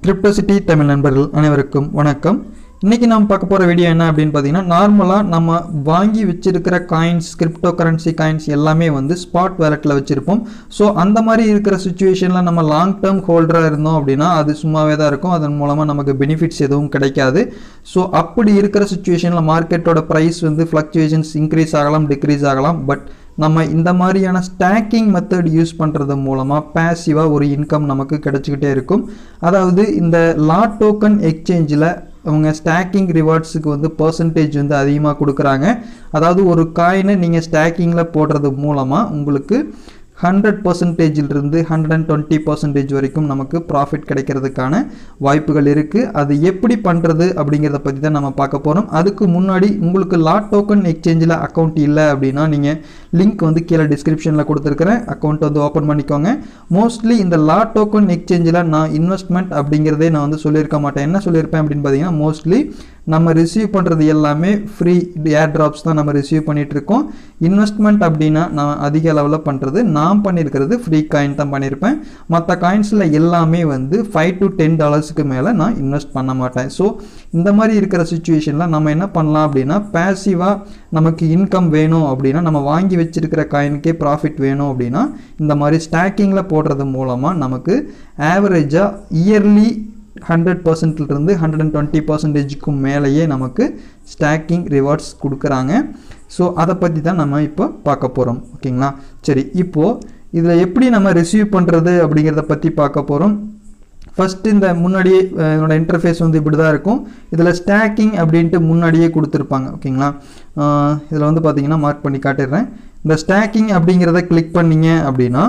Crypto City Tamil நண்பர்கள் அனைவருக்கும் வணக்கம் இன்றைக்கி நாம் பார்க்க போகிற வீடியோ என்ன அப்படின்னு பார்த்தீங்கன்னா நார்மலாக நம்ம வாங்கி வச்சிருக்கிற காயின்ஸ் கிரிப்டோ கரன்சி காயின்ஸ் எல்லாமே வந்து ஸ்பாட் வேலெட்டில் வச்சுருப்போம் ஸோ அந்த மாதிரி இருக்கிற சுச்சுவேஷனில் நம்ம லாங் டேர்ம் ஹோல்டராக இருந்தோம் அப்படின்னா அது சும்மாவே தான் இருக்கும் அதன் மூலமாக நமக்கு பெனிஃபிட்ஸ் எதுவும் கிடைக்காது ஸோ அப்படி இருக்கிற சுச்சுவேஷனில் மார்க்கெட்டோட ப்ரைஸ் வந்து ஃப்ளக்சுவேஷன்ஸ் இன்க்ரீஸ் ஆகலாம் டிக்ரீஸ் ஆகலாம் பட் நம்ம இந்த மாதிரியான ஸ்டாக்கிங் மெத்தட் யூஸ் பண்ணுறது மூலமாக பேசிவாக ஒரு இன்கம் நமக்கு கிடச்சிக்கிட்டே இருக்கும் அதாவது இந்த லாட் டோக்கன் எக்ஸ்சேஞ்சில் அவங்க ஸ்டாக்கிங் ரிவார்ட்ஸுக்கு வந்து பர்சன்டேஜ் வந்து அதிகமாக கொடுக்குறாங்க அதாவது ஒரு காயினை நீங்கள் ஸ்டாக்கிங்கில் போடுறது மூலமாக உங்களுக்கு ஹண்ட்ரட் பர்சன்டேஜிலிருந்து ஹண்ட்ரட் அண்ட் டுவெண்ட்டி பர்சன்டேஜ் வரைக்கும் நமக்கு ப்ராஃபிட் கிடைக்கிறதுக்கான வாய்ப்புகள் இருக்குது அது எப்படி பண்ணுறது அப்படிங்கிறத பற்றி தான் நம்ம பார்க்க போகிறோம் அதுக்கு முன்னாடி உங்களுக்கு லாட் டோக்கன் எக்ஸ்சேஞ்சில் அக்கௌண்ட் இல்லை அப்படின்னா நீங்கள் லிங்க் வந்து கீழே டிஸ்கிரிப்ஷனில் கொடுத்துருக்குறேன் அக்கௌண்ட் வந்து ஓப்பன் பண்ணிக்கோங்க மோஸ்ட்லி இந்த லாட் டோக்கன் எக்ஸ்சேஞ்சில் நான் இன்வெஸ்ட்மெண்ட் அப்படிங்கிறதே நான் வந்து சொல்லியிருக்க மாட்டேன் என்ன சொல்லியிருப்பேன் அப்படின்னு பார்த்தீங்கன்னா மோஸ்ட்லி நம்ம ரிசீவ் பண்ணுறது எல்லாமே ஃப்ரீ ஏர் ட்ராப்ஸ் தான் நம்ம ரிசீவ் பண்ணிகிட்டு இருக்கோம் இன்வெஸ்ட்மெண்ட் அப்படின்னா நான் அதிக அளவில் பண்ணுறது நான் பண்ணியிருக்கிறது ஃப்ரீ காயின் தான் பண்ணியிருப்பேன் மற்ற காயின்ஸில் எல்லாமே வந்து ஃபைவ் டு டென் டாலர்ஸுக்கு மேலே நான் இன்வெஸ்ட் பண்ண மாட்டேன் ஸோ இந்த மாதிரி இருக்கிற சுச்சுவேஷனில் நம்ம என்ன பண்ணலாம் அப்படின்னா பேசிவாக நமக்கு இன்கம் வேணும் அப்படின்னா நம்ம வாங்கி வச்சிருக்கிற காயினுக்கே ப்ராஃபிட் வேணும் அப்படின்னா இந்த மாதிரி ஸ்டாக்கிங்கில் போடுறது மூலமாக நமக்கு ஆவரேஜாக இயர்லி ஹண்ட்ரட் பர்சன்ட்லேருந்து ஹண்ட்ரட் அண்ட் டுவெண்ட்டி பர்சன்டேஜுக்கும் மேலேயே நமக்கு ஸ்டாக்கிங் ரிவார்ட்ஸ் கொடுக்குறாங்க ஸோ அதை பற்றி தான் நம்ம இப்போ பார்க்க போகிறோம் ஓகேங்களா சரி இப்போது இதில் எப்படி நம்ம ரிசீவ் பண்ணுறது அப்படிங்கிறத பற்றி பார்க்க போகிறோம் ஃபஸ்ட்டு இந்த முன்னாடியே அஹ், என்னோட இன்டர்ஃபேஸ் வந்து இப்படி தான் இருக்கும் இதில் ஸ்டாக்கிங் அப்படின்ட்டு முன்னாடியே கொடுத்துருப்பாங்க ஓகேங்களா இதில் வந்து பார்த்தீங்கன்னா மார்க் பண்ணி காட்டிடுறேன் இந்த ஸ்டாக்கிங் அப்படிங்கிறத கிளிக் பண்ணீங்க அப்படின்னா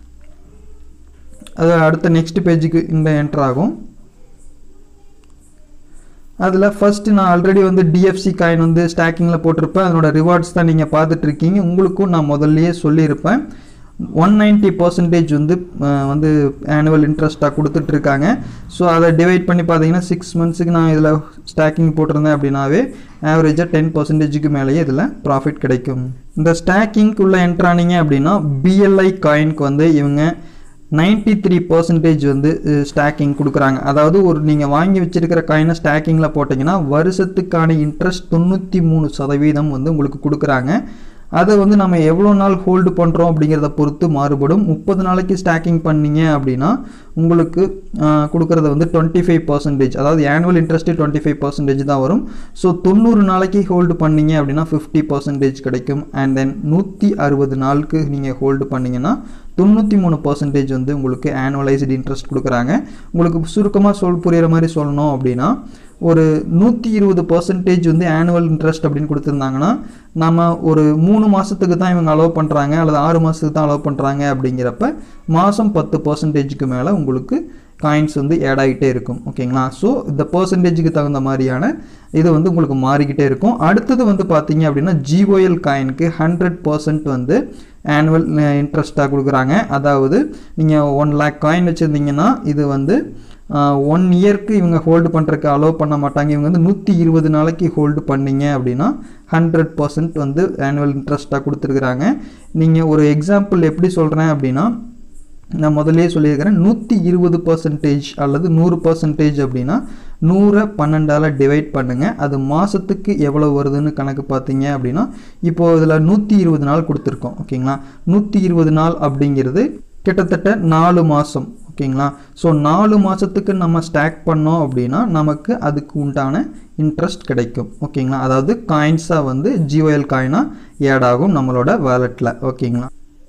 அது அடுத்த நெக்ஸ்ட் பேஜுக்கு இந்த என்டர் ஆகும் அதில் ஃபஸ்ட்டு நான் ஆல்ரெடி வந்து டிஎஃப்சி காயின் வந்து ஸ்டாக்கிங்கில் போட்டிருப்பேன் அதனோட ரிவார்ட்ஸ் தான் நீங்கள் பார்த்துட்ருக்கீங்க உங்களுக்கும் நான் முதல்லயே சொல்லியிருப்பேன் ஒன் நைன்ட்டி பர்சன்டேஜ் வந்து அஹ், வந்து ஆனுவல் இன்ட்ரெஸ்ட்டாக கொடுத்துட்ருக்காங்க ஸோ அதை டிவைட் பண்ணி பார்த்தீங்கன்னா சிக்ஸ் மந்த்ஸுக்கு நான் இதில் ஸ்டாக்கிங் போட்டிருந்தேன் அப்படின்னாவே ஆவரேஜாக டென் பர்சன்டேஜுக்கு மேலேயே இதில் ப்ராஃபிட் கிடைக்கும் இந்த ஸ்டாக்கிங்க்குள்ளே என்ட்ரானீங்க அப்படின்னா பிஎல்ஐ காயினுக்கு வந்து இவங்க 93% த்ரீ பர்சன்டேஜ் வந்து ஸ்டாக்கிங் கொடுக்குறாங்க அதாவது ஒரு நீங்கள் வாங்கி வச்சிருக்கிற காயினை ஸ்டாக்கிங்கில் போட்டிங்கன்னா வருஷத்துக்கான இன்ட்ரெஸ்ட் தொண்ணூற்றி மூணு சதவீதம் வந்து உங்களுக்கு கொடுக்குறாங்க அதை வந்து நம்ம எவ்வளோ நாள் ஹோல்டு பண்ணுறோம் அப்படிங்கிறத பொறுத்து மாறுபடும் முப்பது நாளைக்கு ஸ்டாக்கிங் பண்ணீங்க அப்படின்னா உங்களுக்கு ஆஹ், கொடுக்கறது வந்து டுவெண்ட்டி ஃபைவ் பர்சன்டேஜ் அதாவது annual interest twenty five percentage தான் வரும் ஸோ தொண்ணூறு நாளைக்கு ஹோல்டு பண்ணீங்க அப்படின்னா ஃபிஃப்டி பர்சன்டேஜ் கிடைக்கும் அண்ட் தென் நூற்றி அறுபது நாளுக்கு நீங்கள் ஹோல்டு பண்ணீங்கன்னா தொண்ணூற்றி மூணு பர்சன்டேஜ் வந்து உங்களுக்கு ஆனுவலைஸ்டு இன்ட்ரெஸ்ட் கொடுக்குறாங்க உங்களுக்கு சுருக்கமாக சொல் புரிகிற மாதிரி சொல்லணும் அப்படின்னா ஒரு நூற்றி இருபது பர்சன்டேஜ் வந்து ஆனுவல் இன்ட்ரெஸ்ட் அப்படின்னு கொடுத்துருந்தாங்கன்னா நம்ம ஒரு மூணு மாதத்துக்கு தான் இவங்க அலோவ் பண்ணுறாங்க அல்லது ஆறு மாதத்துக்கு தான் அலோவ் பண்ணுறாங்க அப்படிங்கிறப்ப மாதம் பத்து பர்சன்டேஜுக்கு மேலே உங்களுக்கு காயின்ஸ் வந்து ஆட் ஆகிட்டே இருக்கும் ஓகேங்களா ஸோ இந்த பர்சன்டேஜுக்கு தகுந்த மாதிரியான இது வந்து உங்களுக்கு மாறிக்கிட்டே இருக்கும் அடுத்தது வந்து பார்த்தீங்க அப்படின்னா ஜிஓஎல் காயினுக்கு ஹண்ட்ரட் பர்சன்ட் வந்து ஆனுவல் இன்ட்ரெஸ்ட்டாக கொடுக்குறாங்க அதாவது நீங்கள் ஒன் லேக் காயின் வச்சுருந்தீங்கன்னா இது வந்து ஒன் இயர்க்கு இவங்க ஹோல்டு பண்ணுறதுக்கு அலோவ் பண்ண மாட்டாங்க இவங்க வந்து நூற்றி இருபது நாளைக்கு ஹோல்டு பண்ணீங்க அப்படின்னா ஹண்ட்ரட் பர்சன்ட் வந்து ஆனுவல் இன்ட்ரெஸ்ட்டாக கொடுத்துருக்குறாங்க நீங்கள் ஒரு எக்ஸாம்பிள் எப்படி சொல்கிறேன் அப்படின்னா நான் முதல்லயே சொல்லியிருக்கிறேன் நூற்றி இருபது பர்சன்டேஜ் அல்லது நூறு பர்சன்டேஜ் அப்படின்னா நூறை பன்னெண்டால் டிவைட் பண்ணுங்கள் அது மாதத்துக்கு எவ்வளோ வருதுன்னு கணக்கு பார்த்தீங்க அப்படின்னா இப்போது இதில் நூற்றி இருபது நாள் கொடுத்துருக்கோம் ஓகேங்களா நூற்றி இருபது நாள் அப்படிங்கிறது கிட்டத்தட்ட நாலு மாதம் ஓகேங்களா ஸோ நாலு மாதத்துக்கு நம்ம ஸ்டாக் பண்ணோம் அப்படின்னா நமக்கு அதுக்கு உண்டான இன்ட்ரெஸ்ட் கிடைக்கும் ஓகேங்களா அதாவது காயின்ஸாக வந்து ஜிஓஎல் காயினாக ஆட் ஆகும் நம்மளோட வேலெட்டில் ஓகேங்களா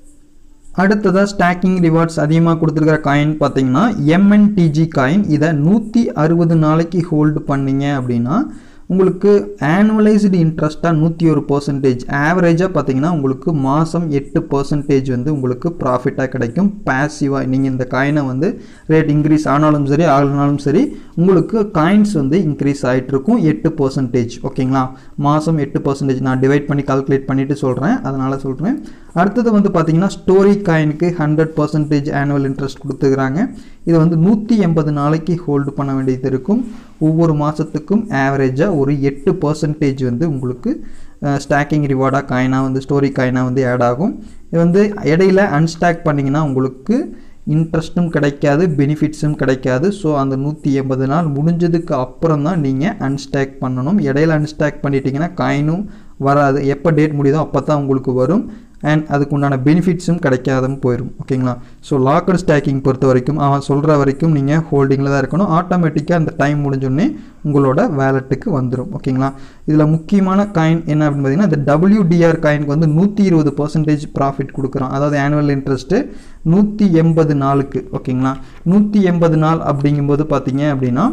அடுத்ததாக ஸ்டாக்கிங் ரிவார்ட்ஸ் அதிகமாக கொடுத்துருக்கிற காயின் பார்த்தீங்கன்னா எம்என்டிஜி காயின் இதை நூற்றி அறுபது நாளைக்கு ஹோல்டு பண்ணீங்க அப்படின்னா உங்களுக்கு ஆனுவலைஸ்டு இன்ட்ரெஸ்ட்டாக நூற்றி ஒரு பர்சன்டேஜ் ஆவரேஜாக பார்த்தீங்கன்னா உங்களுக்கு மாதம் எட்டு பர்சன்டேஜ் வந்து உங்களுக்கு ப்ராஃபிட்டாக கிடைக்கும் பேசிவாக நீங்கள் இந்த காயினை வந்து ரேட் இன்க்ரீஸ் ஆனாலும் சரி ஆகலனாலும் சரி உங்களுக்கு காயின்ஸ் வந்து இன்க்ரீஸ் ஆகிட்டு இருக்கும் எட்டு பர்சன்டேஜ் ஓகேங்களா மாதம் எட்டு பர்சன்டேஜ் நான் டிவைட் பண்ணி கால்குலேட் பண்ணிவிட்டு சொல்கிறேன் அதனால் சொல்கிறேன் அடுத்தது வந்து பார்த்தீங்கன்னா ஸ்டோரி காயினுக்கு ஹண்ட்ரட் பர்சன்டேஜ் ஆனுவல் இன்ட்ரெஸ்ட் கொடுத்துக்கிறாங்க இது வந்து நூற்றி எண்பது நாளைக்கு ஹோல்டு பண்ண வேண்டியது இருக்கும் ஒவ்வொரு மாதத்துக்கும் ஆவரேஜாக ஒரு எட்டு பர்சன்டேஜ் வந்து உங்களுக்கு ஸ்டாக்கிங் ரிவார்டாக காயினாக வந்து ஸ்டோரி காயினாக வந்து ஆட் ஆகும் இது வந்து இடையில அன்ஸ்டாக் பண்ணிங்கன்னா உங்களுக்கு இன்ட்ரெஸ்ட்டும் கிடைக்காது பெனிஃபிட்ஸும் கிடைக்காது ஸோ அந்த நூற்றி எண்பது நாள் முடிஞ்சதுக்கு அப்புறம் தான் நீங்கள் அன்ஸ்டாக் பண்ணணும் இடையில அன்ஸ்டாக் பண்ணிட்டீங்கன்னா காயினும் வராது எப்போ டேட் முடியுதோ அப்போ தான் உங்களுக்கு வரும் அண்ட் அதுக்கு உண்டான பெனிஃபிட்ஸும் கிடைக்காதும் போயிடும் ஓகேங்களா ஸோ லாக்கர் ஸ்டாக்கிங் பொறுத்த வரைக்கும் அவன் சொல்கிற வரைக்கும் நீங்கள் ஹோல்டிங்கில் தான் இருக்கணும் ஆட்டோமேட்டிக்காக அந்த டைம் முடிஞ்சோடனே உங்களோட வேலெட்டுக்கு வந்துடும் ஓகேங்களா இதில் முக்கியமான காயின் என்ன அப்படின்னு பார்த்தீங்கன்னா இந்த டபிள்யூடிஆர் காயினுக்கு வந்து நூற்றி இருபது பர்சன்டேஜ் ப்ராஃபிட் கொடுக்குறோம் அதாவது ஆனுவல் இன்ட்ரெஸ்ட்டு நூற்றி எண்பது நாளுக்கு ஓகேங்களா நூற்றி எண்பது நாள் அப்படிங்கும்போது பார்த்தீங்க அப்படின்னா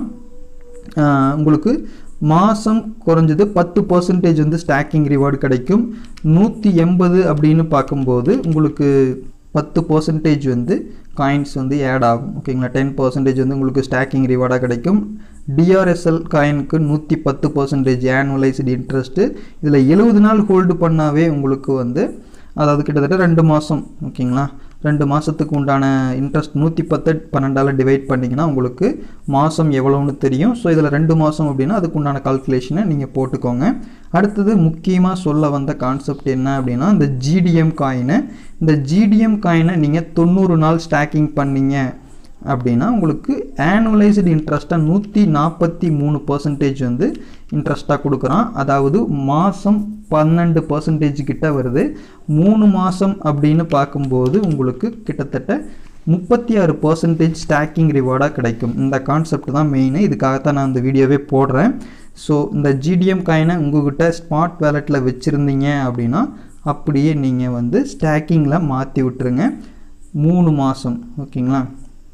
ஆஹ், உங்களுக்கு மாதம் குறைஞ்சது பத்து பர்சன்டேஜ் வந்து ஸ்டாக்கிங் ரிவார்டு கிடைக்கும் நூற்றி எண்பது அப்படின்னு பார்க்கும்போது உங்களுக்கு பத்து பர்சன்டேஜ் வந்து காயின்ஸ் வந்து ஆட் ஆகும் ஓகேங்களா டென் பர்சன்டேஜ் வந்து உங்களுக்கு ஸ்டாக்கிங் ரிவார்டாக கிடைக்கும் டிஆர்எஸ்எல் காயினுக்கு நூற்றி பத்து பர்சன்டேஜ் ஆனுவலைஸ்டு இன்ட்ரெஸ்ட்டு இதில் எழுபது நாள் ஹோல்டு பண்ணாவே உங்களுக்கு வந்து அதாவது கிட்டத்தட்ட ரெண்டு மாதம் ஓகேங்களா ரெண்டு மாதத்துக்கு உண்டான இன்ட்ரெஸ்ட் நூற்றி பத்து பன்னெண்டால் டிவைட் பண்ணிங்கன்னா உங்களுக்கு மாதம் எவ்வளோன்னு தெரியும் ஸோ இதில் ரெண்டு மாதம் அப்படின்னா அதுக்கு உண்டான கால்குலேஷனை நீங்கள் போட்டுக்கோங்க அடுத்தது முக்கியமாக சொல்ல வந்த கான்செப்ட் என்ன அப்படின்னா இந்த ஜிடிஎம் காயினை இந்த ஜிடிஎம் காயினை நீங்கள் தொண்ணூறு நாள் ஸ்டாக்கிங் பண்ணீங்க அப்படின்னா உங்களுக்கு ஆனுவலைஸ்டு இன்ட்ரெஸ்ட்டாக நூற்றி நாற்பத்தி மூணு பர்சன்டேஜ் வந்து இன்ட்ரெஸ்ட்டாக கொடுக்குறான் அதாவது மாதம் பன்னெண்டு பர்சன்டேஜ் கிட்ட வருது மூணு மாதம் அப்படின்னு பார்க்கும்போது உங்களுக்கு கிட்டத்தட்ட முப்பத்தி ஆறு பர்சன்டேஜ் ஸ்டாக்கிங் ரிவார்டாக கிடைக்கும் இந்த கான்செப்ட் தான் மெயின் இதுக்காகத்தான் நான் இந்த வீடியோவே போடுறேன் ஸோ இந்த ஜிடிஎம் காயினை உங்ககிட்ட ஸ்மார்ட் வேலெட்டில் வச்சுருந்தீங்க அப்படின்னா அப்படியே நீங்கள் வந்து ஸ்டாக்கிங்கில் மாற்றி விட்டுருங்க மூணு மாதம் ஓகேங்களா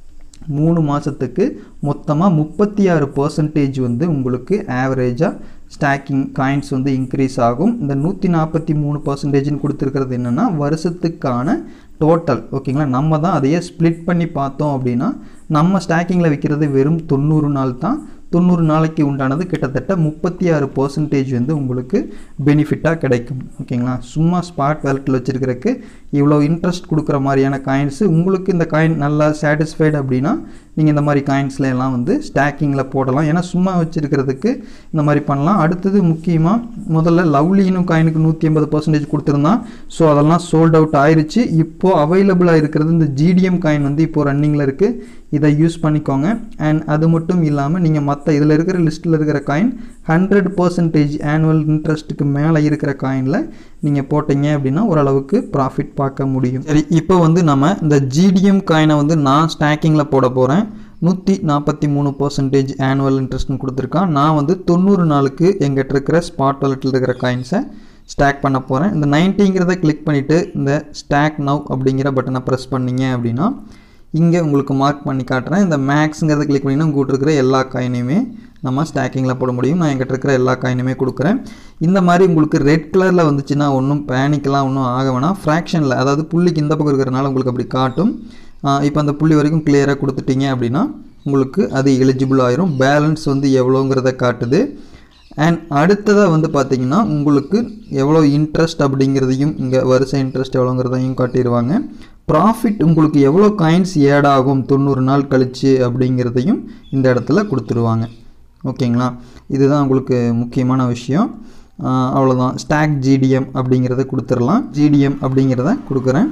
மூணு மாதத்துக்கு மொத்தமாக முப்பத்தி ஆறு பர்சன்டேஜ் வந்து உங்களுக்கு ஆவரேஜாக ஸ்டாக்கிங் காயின்ஸ் வந்து இன்க்ரீஸ் ஆகும் இந்த நூற்றி நாற்பத்தி மூணு பர்சன்டேஜ்னு கொடுத்துருக்கிறது என்னென்னா வருஷத்துக்கான டோட்டல் ஓகேங்களா நம்ம தான் அதையே ஸ்ப்ளிட் பண்ணி பார்த்தோம் அப்படின்னா நம்ம ஸ்டாக்கிங்கில் விற்கிறது வெறும் தொண்ணூறு நாள் தான் தொண்ணூறு நாளைக்கு உண்டானது கிட்டத்தட்ட முப்பத்தி ஆறு பர்சன்டேஜ் வந்து உங்களுக்கு பெனிஃபிட்டாக கிடைக்கும் ஓகேங்களா சும்மா ஸ்பாட் வேலட்டில் வச்சுருக்கிறதுக்கு இவ்வளோ இன்ட்ரெஸ்ட் கொடுக்குற மாதிரியான காயின்ஸு உங்களுக்கு இந்த காயின் நல்லா சாட்டிஸ்ஃபைடு அப்படின்னா நீங்கள் இந்த மாதிரி காயின்ஸ்ல எல்லாம் வந்து ஸ்டாக்கிங்கில் போடலாம் ஏன்னா சும்மா வச்சுருக்கிறதுக்கு இந்த மாதிரி பண்ணலாம் அடுத்தது முக்கியமாக முதல்ல லவ்லினும் காயினுக்கு நூற்றி ஐம்பது பர்சன்டேஜ் கொடுத்துருந்தான் ஸோ அதெல்லாம் சோல்ட் அவுட் ஆயிருச்சு இப்போது அவைலபிளாக இருக்கிறது இந்த ஜிடிஎம் காயின் வந்து இப்போது ரன்னிங்கில் இருக்குது இதை யூஸ் பண்ணிக்கோங்க அண்ட் அது மட்டும் இல்லாமல் நீங்கள் மற்ற இதில் இருக்கிற லிஸ்ட்டில் இருக்கிற காயின் ஹண்ட்ரட் பர்சன்டேஜ் ஆனுவல் இன்ட்ரெஸ்ட்டுக்கு மேலே இருக்கிற காயினில் நீங்கள் போட்டீங்க அப்படின்னா ஓரளவுக்கு ப்ராஃபிட் பார்க்க முடியும் சரி இப்போ வந்து நம்ம இந்த ஜிடிஎம் காயினை வந்து நான் ஸ்டாக்கிங்கில் போட போகிறேன் நூற்றி நாற்பத்தி மூணு பர்சன்டேஜ் ஆனுவல் இன்ட்ரெஸ்ட்னு கொடுத்துருக்கான் நான் வந்து தொண்ணூறு நாளுக்கு எங்கிட்ட இருக்கிற ஸ்பாட் வாலெட்டில் இருக்கிற காயின்ஸை ஸ்டாக் பண்ண போகிறேன் இந்த நைன்ட்டிங்கிறத கிளிக் பண்ணிவிட்டு இந்த ஸ்டாக் நவ் அப்படிங்கிற பட்டனை ப்ரெஸ் பண்ணீங்க அப்படின்னா இங்கே உங்களுக்கு மார்க் பண்ணி காட்டுறேன் இந்த மேக்ஸுங்கிறத கிளிக் பண்ணிங்கன்னா உங்கள்கிட்ட இருக்கிற எல்லா காயினையுமே நம்ம ஸ்டாக்கிங்கில் போட முடியும் நான் எங்கிட்ட இருக்கிற எல்லா காயினுமே கொடுக்குறேன் இந்த மாதிரி உங்களுக்கு ரெட் கலரில் வந்துச்சுன்னா ஒன்றும் பேனிக்கெலாம் ஒன்றும் ஆக வேணாம் ஃப்ராக்ஷனில் அதாவது புள்ளிக்கு இந்த பக்கம் இருக்கிறனால உங்களுக்கு அப்படி காட்டும் இப்போ அந்த புள்ளி வரைக்கும் கிளியராக கொடுத்துட்டீங்க அப்படின்னா உங்களுக்கு அது எலிஜிபிள் ஆயிரும் பேலன்ஸ் வந்து எவ்வளோங்கிறத காட்டுது அண்ட் அடுத்ததாக வந்து பார்த்தீங்கன்னா உங்களுக்கு எவ்வளோ இன்ட்ரெஸ்ட் அப்படிங்கிறதையும் இங்கே வருஷ இன்ட்ரெஸ்ட் எவ்வளோங்கிறதையும் காட்டிடுவாங்க ப்ராஃபிட் உங்களுக்கு எவ்வளோ காயின்ஸ் ஏட் ஆகும் தொண்ணூறு நாள் கழிச்சு அப்படிங்கிறதையும் இந்த இடத்துல கொடுத்துருவாங்க ஓகேங்களா இதுதான் உங்களுக்கு முக்கியமான விஷயம் ஆஹ் அவ்வளோதான் ஸ்டாக் ஜிடிஎம் அப்படிங்கிறத கொடுத்துடலாம் ஜிடிஎம் அப்படிங்கிறத கொடுக்குறேன்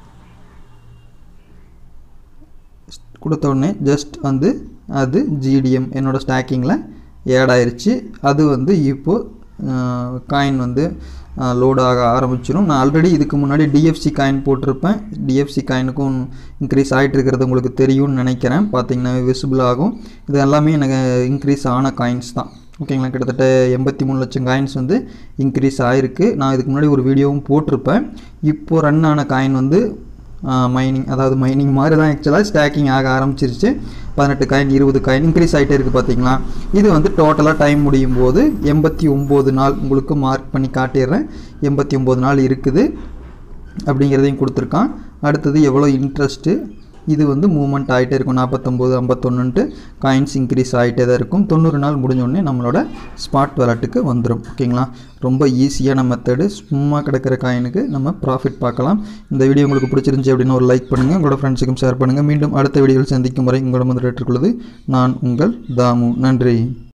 கொடுத்த உடனே ஜஸ்ட் வந்து அது ஜிடிஎம் என்னோடய ஸ்டாக்கிங்கில் ஏட் ஆயிருச்சு அது வந்து இப்போது காயின் வந்து லோட் ஆக ஆரம்பிச்சிடும் நான் ஆல்ரெடி இதுக்கு முன்னாடி டிஎஃப்சி காயின் போட்டிருப்பேன் டிஎஃப்சி காயினுக்கும் இன்க்ரீஸ் ஆகிட்டு இருக்கிறது உங்களுக்கு தெரியும்னு நினைக்கிறேன் பார்த்தீங்கன்னா விசிபிள் ஆகும் இது எல்லாமே எனக்கு இன்க்ரீஸ் ஆன காயின்ஸ் தான் ஓகேங்களா கிட்டத்தட்ட எண்பத்தி மூணு லட்சம் காயின்ஸ் வந்து இன்க்ரீஸ் ஆகிருக்கு நான் இதுக்கு முன்னாடி ஒரு வீடியோவும் போட்டிருப்பேன் இப்போது ரன் ஆன காயின் வந்து மைனிங் அதாவது மைனிங் மாதிரி தான் ஆக்சுவலாக ஸ்டாக்கிங் ஆக ஆரம்பிச்சிருச்சு பதினெட்டு காயின் இருபது காயின் இன்க்ரீஸ் ஆகிட்டே இருக்குது பார்த்தீங்களா இது வந்து டோட்டலாக டைம் முடியும் போது எண்பத்தி ஒம்பது நாள் உங்களுக்கு மார்க் பண்ணி காட்டிடுறேன் எண்பத்தி ஒம்பது நாள் இருக்குது அப்படிங்கிறதையும் கொடுத்துருக்கான் அடுத்தது எவ்வளோ இன்ட்ரெஸ்ட்டு இது வந்து மூவ்மெண்ட் ஆகிட்டே இருக்கும் நாற்பத்தொம்போது ஐம்பத்தொன்னுன்ட்டு காயின்ஸ் இன்க்ரீஸ் ஆகிட்டே தான் இருக்கும் தொண்ணூறு நாள் முடிஞ்சோடனே நம்மளோட ஸ்பாட் வேலட்டுக்கு வந்துடும் ஓகேங்களா ரொம்ப ஈஸியான மெத்தடு சும்மா கிடக்கிற காயினுக்கு நம்ம ப்ராஃபிட் பார்க்கலாம் இந்த வீடியோ உங்களுக்கு பிடிச்சிருந்துச்சி அப்படின்னு ஒரு லைக் பண்ணுங்கள் உங்களோட ஃப்ரெண்ட்ஸுக்கும் ஷேர் பண்ணுங்கள் மீண்டும் அடுத்த வீடியோவில் சந்திக்கும் வரை உங்களோட முதல் ஏற்றுக்கொள்வது நான் உங்கள் தாமு நன்றி